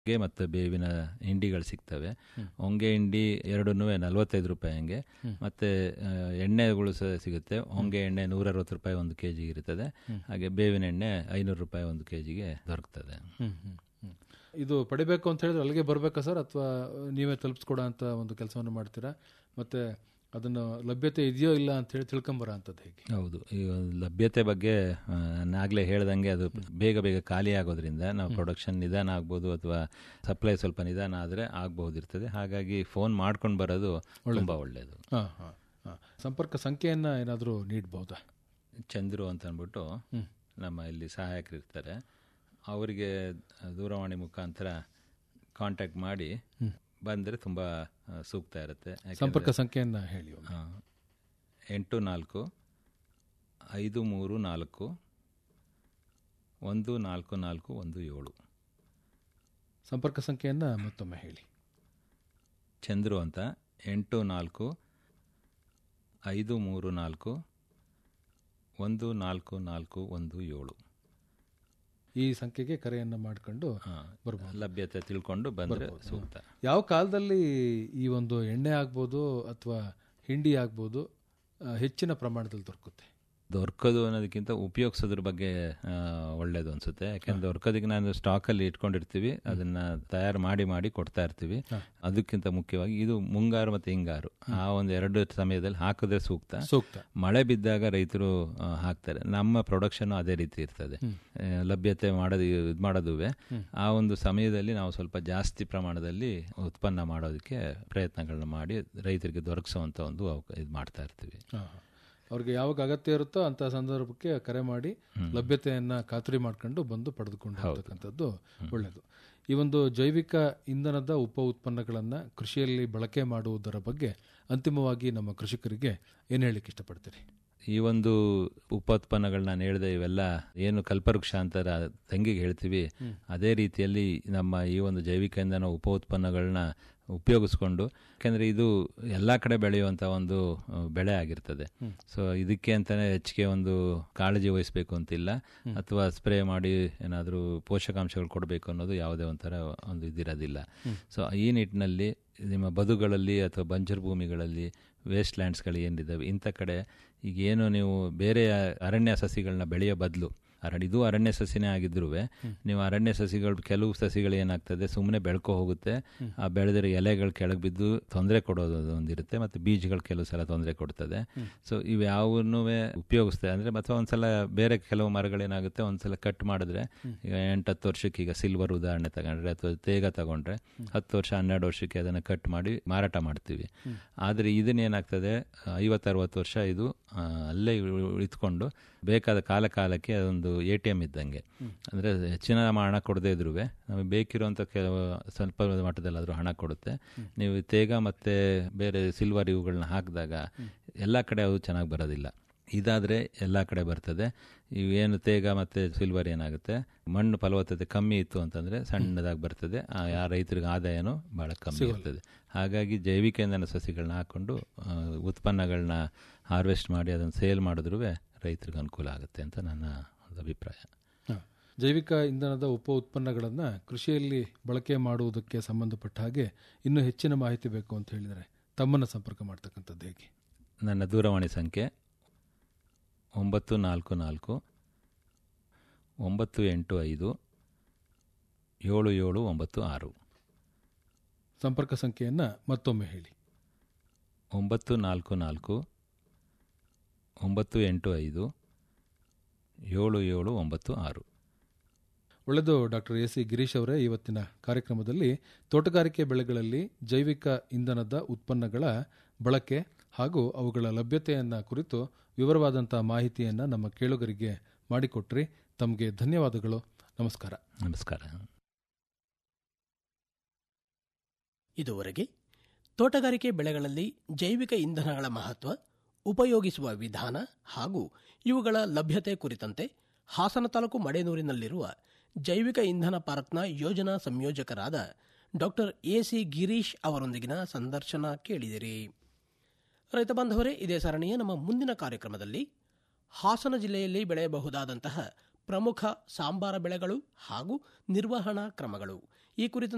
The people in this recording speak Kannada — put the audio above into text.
ಗೆ ಮತ್ತು ಬೇವಿನ ಹಿಂಡಿಗಳು ಸಿಗ್ತವೆ ಹೊಂಗೆ ಹಿಂಡಿ ಎರಡೂ ನಲ್ವತ್ತೈದು ರೂಪಾಯಿ ಹಂಗೆ ಮತ್ತು ಎಣ್ಣೆಗಳು ಸಹ ಸಿಗುತ್ತೆ ಹೊಂಗೆ ಎಣ್ಣೆ ನೂರ ಅರವತ್ತು ರೂಪಾಯಿ ಒಂದು ಕೆ ಜಿಗೆ ಇರ್ತದೆ ಹಾಗೆ ಬೇವಿನ ಎಣ್ಣೆ ಐನೂರು ರೂಪಾಯಿ ಒಂದು ಕೆ ಜಿಗೆ ದೊರಕ್ತದೆ ಇದು ಪಡಿಬೇಕು ಅಂತ ಹೇಳಿದ್ರೆ ಅಲ್ಲಿಗೆ ಬರಬೇಕಾ ಸರ್ ಅಥವಾ ನೀವೇ ತಲುಪಿಸ್ಕೊಡೋ ಅಂತ ಒಂದು ಕೆಲಸವನ್ನು ಮಾಡ್ತೀರಾ ಮತ್ತೆ ಅದನ್ನು ಲಭ್ಯತೆ ಇದೆಯೋ ಇಲ್ಲ ಅಂತ ಹೇಳಿ ತಿಳ್ಕೊಂಬರೋ ಅಂಥದ್ದು ಹೇಗೆ ಹೌದು ಈ ಒಂದು ಲಭ್ಯತೆ ಬಗ್ಗೆ ಆ, ನಾಗಲೇ ಹೇಳ್ದಂಗೆ ಅದು ಬೇಗ ಬೇಗ ಖಾಲಿ ಆಗೋದ್ರಿಂದ ನಾವು ಪ್ರೊಡಕ್ಷನ್ ನಿಧಾನ ಆಗ್ಬೋದು ಅಥವಾ ಸಪ್ಲೈ ಸ್ವಲ್ಪ ನಿಧಾನ ಆದರೆ ಆಗ್ಬಹುದಿರ್ತದೆ ಹಾಗಾಗಿ ಫೋನ್ ಮಾಡ್ಕೊಂಡು ಬರೋದು ತುಂಬ ಒಳ್ಳೆಯದು ಹಾಂ ಹಾಂ ಹಾಂ ಸಂಪರ್ಕ ಸಂಖ್ಯೆಯನ್ನು ಏನಾದರೂ ನೀಡ್ಬೋದಾ ಚಂದ್ರು ಅಂತ ಅಂದ್ಬಿಟ್ಟು ನಮ್ಮ ಇಲ್ಲಿ ಸಹಾಯಕರು ಇರ್ತಾರೆ ಅವರಿಗೆ ದೂರವಾಣಿ ಮುಖಾಂತರ ಕಾಂಟ್ಯಾಕ್ಟ್ ಮಾಡಿ ಬಂದರೆ ತುಂಬ ಆ, ಸೂಕ್ತ ಇರುತ್ತೆ ಯಾಕೆಂದ್ರೆ- ಸಂಪರ್ಕ ಸಂಖ್ಯೆಯನ್ನು ಹೇಳಿ ಒಮ್ಮೆ. ಆ, ಎಂಟು ನಾಲ್ಕು ಐದು ಮೂರು ನಾಲ್ಕು ಒಂದು ನಾಲ್ಕು ನಾಲ್ಕು ಒಂದು ಏಳು ಸಂಪರ್ಕ ಸಂಖ್ಯೆಯನ್ನು ಮತ್ತೊಮ್ಮೆ ಹೇಳಿ ಚಂದ್ರು ಅಂತ ಎಂಟು ನಾಲ್ಕು ಐದು ಮೂರು ನಾಲ್ಕು ಒಂದು ನಾಲ್ಕು ನಾಲ್ಕು ಒಂದು ಏಳು ಈ ಸಂಖ್ಯೆಗೆ ಕರೆಯನ್ನು ಮಾಡಿಕೊಂಡು ಹಾಂ ಬರ್ಬೋದು ಲಭ್ಯತೆ ತಿಳ್ಕೊಂಡು ಬಂದರೆ ಸೂಕ್ತ ಯಾವ ಕಾಲದಲ್ಲಿ ಈ ಒಂದು ಎಣ್ಣೆ ಆಗ್ಬೋದು ಅಥವಾ ಹಿಂಡಿ ಆಗ್ಬೋದು ಆ, ಹೆಚ್ಚಿನ ಪ್ರಮಾಣದಲ್ಲಿ ದೊರಕುತ್ತೆ ದೊರಕೋದು ಅನ್ನೋದಕ್ಕಿಂತ ಉಪಯೋಗಿಸೋದ್ರ ಬಗ್ಗೆ ಆ, ಒಳ್ಳೇದು ಅನ್ಸುತ್ತೆ ಯಾಕಂದ್ರೆ ದೊರಕೋದಕ್ಕೆ ನಾನು ಸ್ಟಾಕಲ್ಲಿ ಇಟ್ಕೊಂಡಿರ್ತೀವಿ ಅದನ್ನ ತಯಾರು ಮಾಡಿ ಮಾಡಿ ಕೊಡ್ತಾ ಇರ್ತೀವಿ ಅದಕ್ಕಿಂತ ಮುಖ್ಯವಾಗಿ ಇದು ಮುಂಗಾರು ಮತ್ತು ಹಿಂಗಾರು ಆ ಒಂದು ಎರಡು ಸಮಯದಲ್ಲಿ ಹಾಕಿದ್ರೆ ಸೂಕ್ತ ಸೂಕ್ತ ಮಳೆ ಬಿದ್ದಾಗ ರೈತರು ಆ, ಹಾಕ್ತಾರೆ ನಮ್ಮ ಪ್ರೊಡಕ್ಷನ್ ಅದೇ ರೀತಿ ಇರ್ತದೆ ಆ, ಲಭ್ಯತೆ ಮಾಡೋದು ಇದು ಮಾಡೋದುವೆ ಆ ಒಂದು ಸಮಯದಲ್ಲಿ ನಾವು ಸ್ವಲ್ಪ ಜಾಸ್ತಿ ಪ್ರಮಾಣದಲ್ಲಿ ಉತ್ಪನ್ನ ಮಾಡೋದಕ್ಕೆ ಪ್ರಯತ್ನಗಳನ್ನ ಮಾಡಿ ರೈತರಿಗೆ ದೊರಕಿಸುವಂತ ಒಂದು ಅವಕ- ಇದು ಮಾಡ್ತಾ ಇರ್ತೀವಿ ಹಾ, ಹಾ. ಅವ್ರಿಗೆ ಯಾವಾಗ ಅಗತ್ಯ ಇರುತ್ತೋ ಅಂತ ಸಂದರ್ಭಕ್ಕೆ ಕರೆ ಮಾಡಿ ಲಭ್ಯತೆಯನ್ನ ಖಾತ್ರಿ ಮಾಡ್ಕೊಂಡು ಬಂದು ಪಡೆದುಕೊಂಡು ಹೋಗ್ತಕ್ಕಂಥದ್ದು ಒಳ್ಳೆಯದು ಈ ಒಂದು ಜೈವಿಕ ಇಂಧನದ ಉಪ ಉತ್ಪನ್ನಗಳನ್ನ ಕೃಷಿಯಲ್ಲಿ ಬಳಕೆ ಮಾಡುವುದರ ಬಗ್ಗೆ ಅಂತಿಮವಾಗಿ ನಮ್ಮ ಕೃಷಿಕರಿಗೆ ಏನು ಹೇಳಿಕ್ಕೆ ಇಷ್ಟಪಡ್ತೀರಿ ಈ ಒಂದು ಉಪೋತ್ಪನ್ನಗಳನ್ನ ನಾನು ಹೇಳಿದೆ ಇವೆಲ್ಲ ಏನು ಕಲ್ಪವೃಕ್ಷ ಅಂತ ರ- ತಂಗಿಗೆ ಹೇಳ್ತೀವಿ ಅದೇ ರೀತಿಯಲ್ಲಿ ನಮ್ಮ ಈ ಒಂದು ಜೈವಿಕ ಇಂಧನ ಉಪ ಉತ್ಪನ್ನಗಳನ್ನ ಉಪಯೋಗಿಸ್ಕೊಂಡು ಯಾಕೆಂದ್ರೆ ಇದು ಎಲ್ಲ ಕಡೆ ಬೆಳೆಯುವಂಥ ಒಂದು ಆ, ಬೆಳೆ ಆಗಿರ್ತದೆ ಸೊ ಇದಕ್ಕೆ ಅಂತಾನೆ ಹೆಚ್ಚಿಗೆ ಒಂದು ಕಾಳಜಿ ವಹಿಸಬೇಕು ಅಂತಿಲ್ಲ ಅಥವಾ ಸ್ಪ್ರೇ ಮಾಡಿ ಏನಾದರೂ ಪೋಷಕಾಂಶಗಳು ಕೊಡಬೇಕು ಅನ್ನೋದು ಯಾವುದೇ ಒಂಥರ ಒಂದು ಇದಿರೋದಿಲ್ಲ ಸೊ ಈ ನಿಟ್ಟಿನಲ್ಲಿ ನಿಮ್ಮ ಬದುಗಳಲ್ಲಿ ಅಥವಾ ಬಂಜರು ಭೂಮಿಗಳಲ್ಲಿ ವೇಸ್ಟ್ ಲ್ಯಾಂಡ್ಸ್ಗಳು ಏನಿದ್ದಾವೆ ಇಂಥ ಕಡೆ ಈಗ ಏನು ನೀವು ಬೇರೆ ಅರಣ್ಯ ಸಸಿಗಳನ್ನ ಬೆಳೆಯೋ ಬದಲು ಅರಣ್ಯ ಇದು ಅರಣ್ಯ ಸಸಿನೇ ಆಗಿದ್ರು ನೀವು ಅರಣ್ಯ ಸಸಿಗಳು ಕೆಲವು ಸಸಿಗಳು ಏನಾಗ್ತದೆ ಸುಮ್ಮನೆ ಬೆಳ್ಕೊ ಹೋಗುತ್ತೆ ಆ ಬೆಳೆದಿರೋ ಎಲೆಗಳು ಕೆಳಗೆ ಬಿದ್ದು ತೊಂದರೆ ಕೊಡೋದು ಒಂದಿರುತ್ತೆ ಮತ್ತು ಬೀಜಗಳು ಕೆಲವು ಸಲ ತೊಂದರೆ ಕೊಡ್ತದೆ ಸೊ ಇವು ಯಾವನ್ನೂ ಉಪಯೋಗಿಸ್ತದೆ ಅಂದರೆ ಮತ್ತೆ ಒಂದ್ಸಲ ಬೇರೆ ಕೆಲವು ಮರಗಳೇನಾಗುತ್ತೆ ಒಂದ್ಸಲ ಕಟ್ ಮಾಡಿದ್ರೆ ಈಗ ಎಂಟತ್ತು ವರ್ಷಕ್ಕೆ ಈಗ ಸಿಲ್ವರ್ ಉದಾಹರಣೆ ತಗೊಂಡ್ರೆ ಅಥವಾ ತೇಗ ತಗೊಂಡ್ರೆ ಹತ್ತು ವರ್ಷ ಹನ್ನೆರಡು ವರ್ಷಕ್ಕೆ ಅದನ್ನು ಕಟ್ ಮಾಡಿ ಮಾರಾಟ ಮಾಡ್ತೀವಿ ಆದರೆ ಇದನ್ನೇನಾಗ್ತದೆ ಐವತ್ತು ಅರವತ್ತು ವರ್ಷ ಇದು ಆ, ಅಲ್ಲೇ ಇಟ್ಕೊಂಡು ಬೇಕಾದ ಕಾಲ ಕಾಲಕ್ಕೆ ಅದೊಂದು ಎ ಟಿ ಎಮ್ ಇದ್ದಂಗೆ ಅಂದರೆ ಹೆಚ್ಚಿನ ಹಣ ಕೊಡದೇ ಇದ್ರೂ ನಮಗೆ ಬೇಕಿರುವಂಥ ಕೆಲವು ಸ್ವಲ್ಪ ಮಟ್ಟದಲ್ಲಾದರೂ ಹಣ ಕೊಡುತ್ತೆ ನೀವು ತೇಗ ಮತ್ತು ಬೇರೆ ಸಿಲ್ವರ್ ಇವುಗಳನ್ನ ಹಾಕಿದಾಗ ಎಲ್ಲ ಕಡೆ ಅದು ಚೆನ್ನಾಗಿ ಬರೋದಿಲ್ಲ ಇದಾದರೆ ಎಲ್ಲ ಕಡೆ ಬರ್ತದೆ ಇವೇನು ತೇಗ ಮತ್ತು ಸಿಲ್ವರ್ ಏನಾಗುತ್ತೆ ಮಣ್ಣು ಫಲವತ್ತತೆ ಕಮ್ಮಿ ಇತ್ತು ಅಂತಂದರೆ ಸಣ್ಣದಾಗಿ ಬರ್ತದೆ ಆ ಆ ರೈತರಿಗೆ ಆದಾಯನೂ ಭಾಳ ಕಮ್ಮಿ ಇರ್ತದೆ ಹಾಗಾಗಿ ಜೈವಿಕ ಇಂಧನ ಸಸಿಗಳನ್ನ ಹಾಕ್ಕೊಂಡು ಆ, ಉತ್ಪನ್ನಗಳನ್ನ ಹಾರ್ವೆಸ್ಟ್ ಮಾಡಿ ಅದನ್ನು ಸೇಲ್ ಮಾಡಿದ್ರೂ ರೈತರಿಗೆ ಅನುಕೂಲ ಆಗುತ್ತೆ ಅಂತ ನನ್ನ ಒಂದು ಅಭಿಪ್ರಾಯ ಹಾ. ಜೈವಿಕ ಇಂಧನದ ಉಪ ಉತ್ಪನ್ನಗಳನ್ನು ಕೃಷಿಯಲ್ಲಿ ಬಳಕೆ ಮಾಡುವುದಕ್ಕೆ ಸಂಬಂಧಪಟ್ಟ ಹಾಗೆ ಇನ್ನೂ ಹೆಚ್ಚಿನ ಮಾಹಿತಿ ಬೇಕು ಅಂತ ಹೇಳಿದರೆ ತಮ್ಮನ್ನು ಸಂಪರ್ಕ ಮಾಡ್ತಕ್ಕಂಥದ್ದು ಹೇಗೆ ನನ್ನ ದೂರವಾಣಿ ಸಂಖ್ಯೆ ಒಂಬತ್ತು ನಾಲ್ಕು ನಾಲ್ಕು ಒಂಬತ್ತು ಎಂಟು ಐದು ಏಳು ಏಳು ಒಂಬತ್ತು ಆರು ಸಂಪರ್ಕ ಸಂಖ್ಯೆಯನ್ನು ಮತ್ತೊಮ್ಮೆ ಹೇಳಿ ಒಂಬತ್ತು ನಾಲ್ಕು ನಾಲ್ಕು ಒಂಬತ್ತು ಎಂಟು ಐದು ಏಳು ಏಳು ಒಂಬತ್ತು ಆರು ಒಳ್ಳೆಯದು ಡಾಕ್ಟರ್ ಎ ಸಿ ಗಿರೀಶ್ ಅವರೇ ಇವತ್ತಿನ ಕಾರ್ಯಕ್ರಮದಲ್ಲಿ ತೋಟಗಾರಿಕೆ ಬೆಳೆಗಳಲ್ಲಿ ಜೈವಿಕ ಇಂಧನದ ಉತ್ಪನ್ನಗಳ ಬಳಕೆ ಹಾಗೂ ಅವುಗಳ ಲಭ್ಯತೆಯನ್ನ ಕುರಿತು ವಿವರವಾದಂಥ ಮಾಹಿತಿಯನ್ನು ನಮ್ಮ ಕೇಳುಗರಿಗೆ ಮಾಡಿಕೊಟ್ರಿ ತಮಗೆ ಧನ್ಯವಾದಗಳು ನಮಸ್ಕಾರ ನಮಸ್ಕಾರ ಇದುವರೆಗೆ ತೋಟಗಾರಿಕೆ ಬೆಳೆಗಳಲ್ಲಿ ಜೈವಿಕ ಇಂಧನಗಳ ಮಹತ್ವ ಉಪಯೋಗಿಸುವ ವಿಧಾನ ಹಾಗೂ ಇವುಗಳ ಲಭ್ಯತೆ ಕುರಿತಂತೆ ಹಾಸನ ತಾಲೂಕು ಮಡೇನೂರಿನಲ್ಲಿರುವ ಜೈವಿಕ ಇಂಧನ ಪಾರ್ಕ್ನ ಯೋಜನಾ ಸಂಯೋಜಕರಾದ ಡಾಕ್ಟರ್ ಎ ಸಿ ಗಿರೀಶ್ ಅವರೊಂದಿಗಿನ ಸಂದರ್ಶನ ಕೇಳಿದಿರಿ ರೈತ ಬಾಂಧವರೇ ಇದೇ ಸರಣಿಯ ನಮ್ಮ ಮುಂದಿನ ಕಾರ್ಯಕ್ರಮದಲ್ಲಿ ಹಾಸನ ಜಿಲ್ಲೆಯಲ್ಲಿ ಬೆಳೆಯಬಹುದಾದಂತಹ ಪ್ರಮುಖ ಸಾಂಬಾರ ಬೆಳೆಗಳು ಹಾಗೂ ನಿರ್ವಹಣಾ ಕ್ರಮಗಳು ಈ ಕುರಿತು